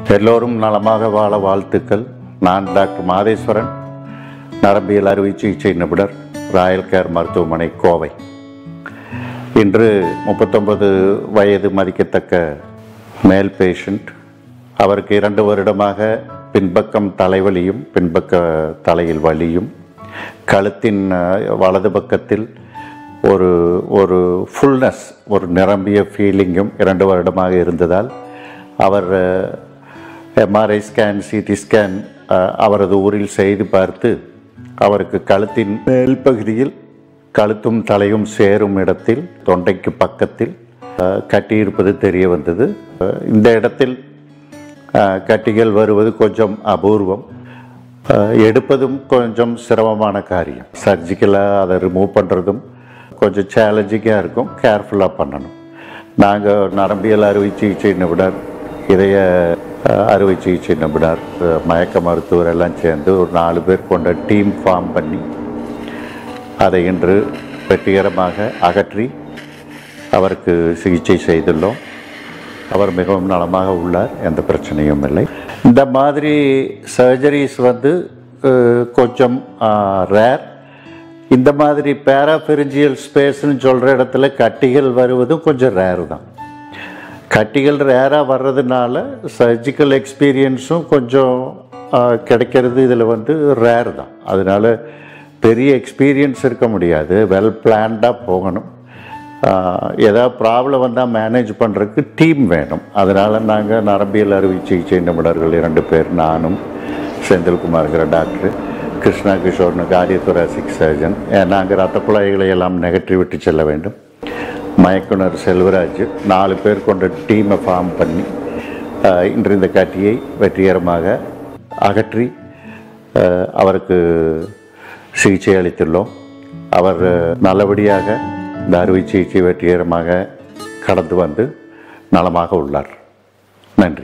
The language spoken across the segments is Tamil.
எல்லோரும் நலமாக வாழ வாழ்த்துக்கள் நான் டாக்டர் மாதேஸ்வரன் நரம்பியல் அறுவை சிகிச்சை நிபுணர் ராயல் கேர் மருத்துவமனை கோவை இன்று முப்பத்தொன்பது வயது மதிக்கத்தக்க மேல் பேஷண்ட் அவருக்கு இரண்டு வருடமாக பின்பக்கம் தலைவலியும் பின்பக்க தலையில் வலியும் கழுத்தின் அஹ், வலது பக்கத்தில் ஒரு ஒரு ஃபுல்னஸ் ஒரு நிரம்பிய ஃபீலிங்கும் இரண்டு வருடமாக இருந்ததால் அவர் எம்ஆர்ஐ ஸ்கேன் சிடி ஸ்கேன் அவரது ஊரில் செய்து பார்த்து அவருக்கு கழுத்தின் மேல் பகுதியில் கழுத்தும் தலையும் சேரும் இடத்தில் தொண்டைக்கு பக்கத்தில் அஹ், கட்டியிருப்பது தெரிய வந்தது அஹ், இந்த இடத்தில் அஹ், கட்டிகள் வருவது கொஞ்சம் அபூர்வம் அஹ், எடுப்பதும் கொஞ்சம் சிரமமான காரியம் சர்ஜிக்கலாக அதை ரிமூவ் பண்ணுறதும் கொஞ்சம் சேலஞ்சிங்காக இருக்கும் கேர்ஃபுல்லாக பண்ணணும் நாங்கள் நரம்பியல் அறுவை சிகிச்சை நிபுணர் இதய அஹ், அறுவை சிகிச்சை நிபுணர் அஹ், மயக்க மருத்துவர் எல்லாம் சேர்ந்து ஒரு நாலு பேர் கொண்ட டீம் ஃபார்ம் பண்ணி அதை இன்று வெற்றிகரமாக அகற்றி அவருக்கு சிகிச்சை செய்துள்ளோம் அவர் மிகவும் நலமாக உள்ளார் எந்த பிரச்சனையும் இல்லை இந்த மாதிரி சர்ஜரிஸ் வந்து அஹ், கொஞ்சம் ரேர் இந்த மாதிரி பேராபெரிஞ்சியல் ஸ்பேஸ்னு சொல்கிற இடத்துல கட்டிகள் வருவதும் கொஞ்சம் ரேர் தான் கட்டிகள் ரேராக வர்றதுனால சர்ஜிக்கல் எக்ஸ்பீரியன்ஸும் கொஞ்சம் ஆஹ், கிடைக்கிறது இதில் வந்து ரேர் தான் அதனால பெரிய எக்ஸ்பீரியன்ஸ் இருக்க முடியாது வெல் பிளான்டாக போகணும் ஆஹ், ஏதாவது ப்ராப்ளம் வந்தால் மேனேஜ் பண்ணுறதுக்கு டீம் வேணும் அதனால் நாங்கள் நரம்பியல் அறுவை சிகிச்சை நிபுணர்கள் இரண்டு பேர் நானும் செந்தில்குமார்ங்கிற டாக்டர் கிருஷ்ணா கிஷோர்னு கார்டியோதொராசிக் சர்ஜன் நாங்கள் ரத்த குழாய்களை எல்லாம் நெகட்டி விட்டு செல்ல வேண்டும் மயக்குனர் செல்வராஜ் நாலு பேர் கொண்ட டீமை ஃபார்ம் பண்ணி ஆஹ், இன்று இந்த கட்டியை வெற்றிகரமாக அகற்றி ஆஹ், அவருக்கு சிகிச்சை அளித்துள்ளோம் அவர் நல்லபடியாக இந்த அறுவை சிகிச்சை வெற்றிகரமாக கடந்து வந்து நலமாக உள்ளார் நன்றி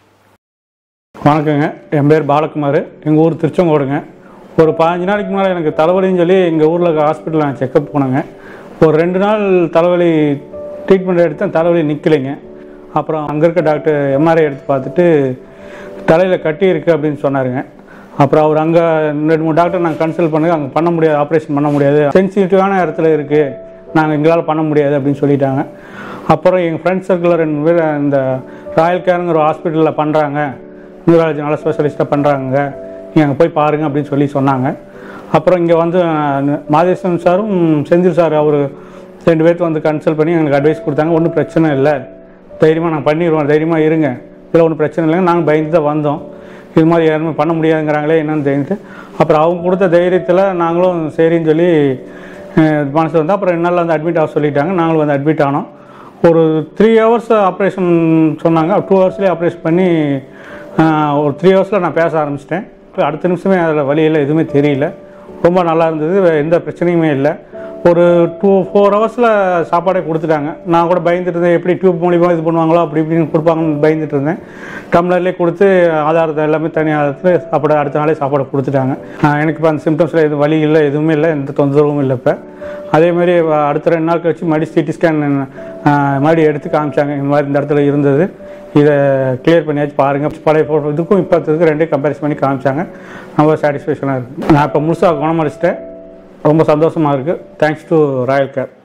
வணக்கங்க என் பேர் பாலகுமார் எங்கள் ஊர் திருச்செங்கோடுங்க ஒரு பதினஞ்சு நாளைக்கு முன்னாடி எனக்கு தலைவலின்னு சொல்லி எங்கள் ஊரில் இருக்க ஹாஸ்பிட்டல் நான் செக்கப் போனேங்க ஒரு ரெண்டு நாள் தலைவலி ட்ரீட்மெண்ட் எடுத்தேன் தலைவலி நிற்கலைங்க அப்புறம் அங்கே இருக்க டாக்டர் எம்ஆர்ஐ எடுத்து பார்த்துட்டு தலையில் கட்டி இருக்குது அப்படின்னு சொன்னாருங்க அப்புறம் அவர் அங்கே ரெண்டு மூணு டாக்டர் நாங்கள் கன்சல்ட் பண்ணுங்க அங்கே பண்ண முடியாது ஆப்ரேஷன் பண்ண முடியாது சென்சிட்டிவான இடத்துல இருக்குது நாங்கள் எங்களால் பண்ண முடியாது அப்படின்னு சொல்லிட்டாங்க அப்புறம் எங்கள் ஃப்ரெண்ட்ஸ் சர்க்கிளில் ரெண்டு பேர் இந்த ராயல் கேருங்கிற ஹாஸ்பிட்டலில் பண்ணுறாங்க நியூராலஜி நல்ல ஸ்பெஷலிஸ்ட்டாக பண்ணுறாங்க நீங்கள் அங்கே போய் பாருங்க அப்படின்னு சொல்லி சொன்னாங்க அப்புறம் இங்கே வந்து அஹ், மாதேசன் சாரும் செந்தில் சார் அவர் ரெண்டு பேர்த்து வந்து கன்சல்ட் பண்ணி எங்களுக்கு அட்வைஸ் கொடுத்தாங்க ஒன்றும் பிரச்சனை இல்லை தைரியமாக நாங்கள் பண்ணிடுவோம் தைரியமாக இருங்க இதில் ஒன்றும் பிரச்சனை இல்லைங்க நாங்கள் பயந்து தான் வந்தோம் இது மாதிரி யாருமே பண்ண முடியாதுங்கிறாங்களே என்னன்னு தெரிஞ்சுட்டு அப்புறம் அவங்க கொடுத்த தைரியத்தில் நாங்களும் சரின்னு சொல்லி அஹ், மனசு வந்து அப்புறம் ரெண்டு நாளில் வந்து அட்மிட் ஆக சொல்லிட்டாங்க நாங்களும் வந்து அட்மிட் ஆனோம் ஒரு த்ரீ ஹவர்ஸ் ஆப்ரேஷன் சொன்னாங்க டூ ஹவர்ஸ்லேயே ஆப்ரேஷன் பண்ணி ஆஹ், ஒரு த்ரீ ஹவர்ஸில் நான் பேச ஆரம்பிச்சிட்டேன் அடுத்த நிமிஷமே அதில் வழியில் எதுவுமே தெரியல ரொம்ப நல்லா இருந்தது வே- எந்த பிரச்சனையுமே இல்லை ஒரு டூ ஃபோர் ஹவர்ஸில் சாப்பாடே கொடுத்துட்டாங்க நான் கூட பயந்துட்டு இருந்தேன் எப்படி டியூப் மூலியமாக இது பண்ணுவாங்களோ அப்படி இப்படின்னு கொடுப்பாங்கன்னு பயந்துட்டு இருந்தேன் டம்ளர்லேயே கொடுத்து ஆதாரத்தை எல்லாமே தனி ஆதாரத்தில் சாப்பாடு அடுத்த நாளே சாப்பாடு கொடுத்துட்டாங்க ஆஹ், எனக்கு இப்போ அந்த சிம்டம்ஸில் எதுவும் வலி இல்லை எதுவுமே இல்லை எந்த தொந்தரவும் இல்லை இப்போ அதேமாதிரி அடுத்த ரெண்டு நாள் கழிச்சு மறுபடி சிடி ஸ்கேன் மறுபடியும் எடுத்து காமிச்சாங்க இந்த மாதிரி இந்த இடத்துல இருந்தது இதை கிளியர் பண்ணியாச்சு பாருங்கள் பழைய ஃபோட்டோ இதுக்கும் இப்போ இதுக்கு ரெண்டே கம்பேரிஸ் பண்ணி காமிச்சாங்க ரொம்ப சாட்டிஸ்ஃபேக்ஷனாக இருக்குது நான் இப்போ முழுசாக குணமடைச்சிட்டேன் ரொம்ப சந்தோஷமாக இருக்குது தேங்க்ஸ் டு ராயல் கேர்